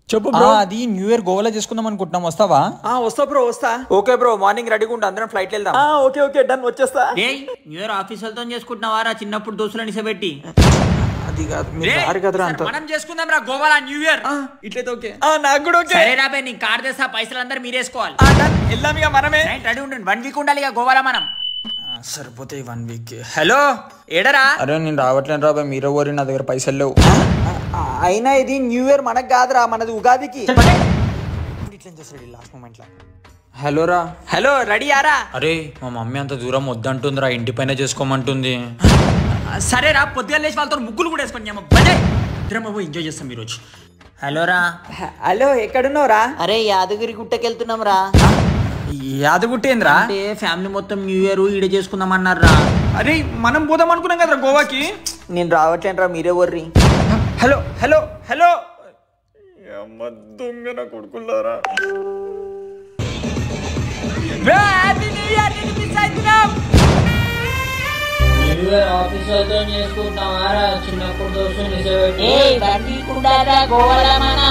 చెప్పు ఆ, బ్రో అది న్యూ ఇయర్ గోవాలో చేసుకుందాం అనుకుంటున్నాం వస్తావా ఆ వస్తా బ్రో వస్తా ఓకే బ్రో మార్నింగ్ రెడీగా ఉంటా అందరం ఫ్లైట్ వెళ్దాం ఆ ఓకే ఓకే డన్ వచ్చేస్తా రేయ్ న్యూ ఇయర్ ఆఫీసర్తో చేసుకుంటున్నావారా చిన్నప్పుడు దోస్తులని ఇసబెట్టి అది కాదు మీరు దారి కదరా అంత మనం చేసుకుందాం రా గోవాలో న్యూ ఇయర్ ఇట్లయితే ఓకే ఆ నాకు కూడా ఓకే సరే రాబే నీ కార్ తెస్తా పైసలు అందరు మీరేసుకోవాలి ఆ డన్ వెళ్దాం ఇక మనమే రైట్ రెడీ ఉండండి వన్ వీక్ ఉండాలి ఇక గోవాలో మనం సరిపోతాయి వన్ వీక్ హలో ఏడరా అరే నేను రావట్లేను రాబాయ్ మీరే ఓరి నా దగ్గర పైసలు లేవు అయినా ఇది న్యూ ఇయర్ మనకు కాదురా మనది ఉగాదికి ఇట్లా చేస్తాడు లాస్ట్ మూమెంట్ లో హలో రా హలో రెడీ ఆరా అరే మా మమ్మీ అంత దూరం వద్దంటుందిరా ఇంటి పైన చేసుకోమంటుంది సరే రా పొద్దుగా లేచి వాళ్ళతో ముగ్గులు కూడా వేసుకొని బజాయ్ ఇద్దరం బాబు ఎంజాయ్ చేస్తాం మీరు వచ్చి హలో రా హలో ఎక్కడున్నావురా అరే యాదగిరి గుట్టకెళ్తున్నాం రా యాదగుట్టేంద్రా అంటే ఫ్యామిలీ మొత్తం న్యూ ఇయర్ ఈడ చేసుకుందాం అన్నారు రా అరే మనం పోదాం అనుకున్నాం కదరా గోవాకి నేను రావట్లేనురా మీరే వర్రి హలో హలో హలో అమ్మ దొంగ నా కొడుకున్నారా ఏ బండి కుండారా గోవాల మన